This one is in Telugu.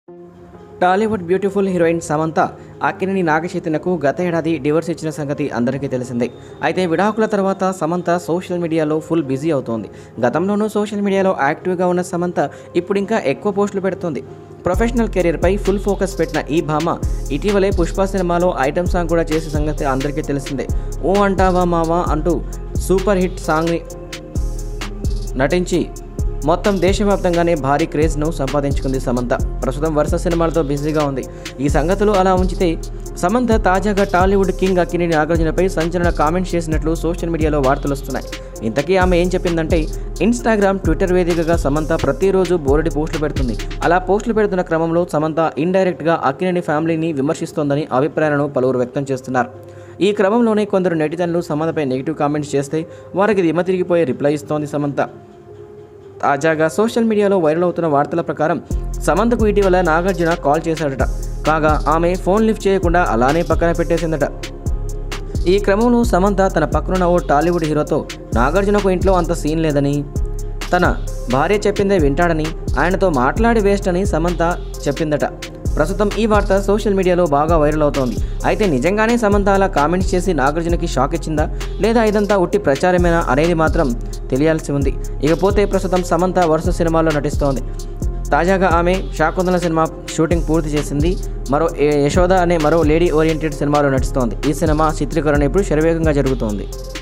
టాలీవుడ్ బ్యూటిఫుల్ హీరోయిన్ సమంత అక్కినేని నాగచైతన్యకు గత ఏడాది డివోర్స్ ఇచ్చిన సంగతి అందరికీ తెలిసిందే అయితే విడాకుల తర్వాత సమంత సోషల్ మీడియాలో ఫుల్ బిజీ అవుతోంది గతంలోనూ సోషల్ మీడియాలో యాక్టివ్గా ఉన్న సమంత ఇప్పుడు ఇంకా ఎక్కువ పోస్టులు పెడుతోంది ప్రొఫెషనల్ కెరీర్పై ఫుల్ ఫోకస్ పెట్టిన ఈ భామ ఇటీవలే పుష్ప సినిమాలో ఐటమ్ సాంగ్ కూడా చేసే సంగతి అందరికీ తెలిసిందే ఓ అంటావా మావా అంటూ సూపర్ హిట్ సాంగ్ని నటించి మొత్తం దేశవ్యాప్తంగానే భారీ క్రేజ్ను సంపాదించుకుంది సమంత ప్రస్తుతం వరుస సినిమాలతో బిజీగా ఉంది ఈ సంగతులు అలా ఉంచితే సమంత తాజాగా టాలీవుడ్ కింగ్ అక్కినేని నాగార్జునపై సంచలన కామెంట్స్ చేసినట్లు సోషల్ మీడియాలో వార్తలు వస్తున్నాయి ఇంతకీ ఆమె ఏం చెప్పిందంటే ఇన్స్టాగ్రామ్ ట్విట్టర్ వేదికగా సమంత ప్రతిరోజు బోరడి పోస్టులు పెడుతుంది అలా పోస్టులు పెడుతున్న క్రమంలో సమంత ఇండైరెక్ట్గా అక్కినేని ఫ్యామిలీని విమర్శిస్తోందని అభిప్రాయాలను పలువురు వ్యక్తం చేస్తున్నారు ఈ క్రమంలోనే కొందరు నెటిజన్లు సమంతపై నెగిటివ్ కామెంట్స్ చేస్తే వారికి దిమ్మ తిరిగిపోయే రిప్లై ఇస్తోంది సమంత తాజాగా సోషల్ మీడియాలో వైరల్ అవుతున్న వార్తల ప్రకారం సమంతకు ఇటీవల నాగార్జున కాల్ చేశాడట కాగా ఆమె ఫోన్ లిఫ్ట్ చేయకుండా అలానే పక్కన పెట్టేసిందట ఈ క్రమంలో సమంత తన పక్కనున్న ఓ టాలీవుడ్ హీరోతో నాగార్జునకు ఇంట్లో అంత సీన్ లేదని తన భార్య చెప్పిందే వింటాడని ఆయనతో మాట్లాడి వేస్ట్ అని సమంత చెప్పిందట ప్రస్తుతం ఈ వార్త సోషల్ మీడియాలో బాగా వైరల్ అవుతోంది అయితే నిజంగానే సమంత అలా కామెంట్స్ చేసి నాగార్జునకి షాక్ ఇచ్చిందా లేదా ఇదంతా ఉట్టి ప్రచారమేనా అనేది మాత్రం తెలియాల్సి ఉంది ఇకపోతే ప్రస్తుతం సమంత వరుస సినిమాల్లో నటిస్తోంది తాజాగా ఆమె శాకుంతల సినిమా షూటింగ్ పూర్తి చేసింది మరో ఏ- యశోద అనే మరో లేడీ ఓరియంటెడ్ సినిమాలో నటిస్తోంది ఈ సినిమా చిత్రీకరణ ఇప్పుడు శరవేగంగా జరుగుతోంది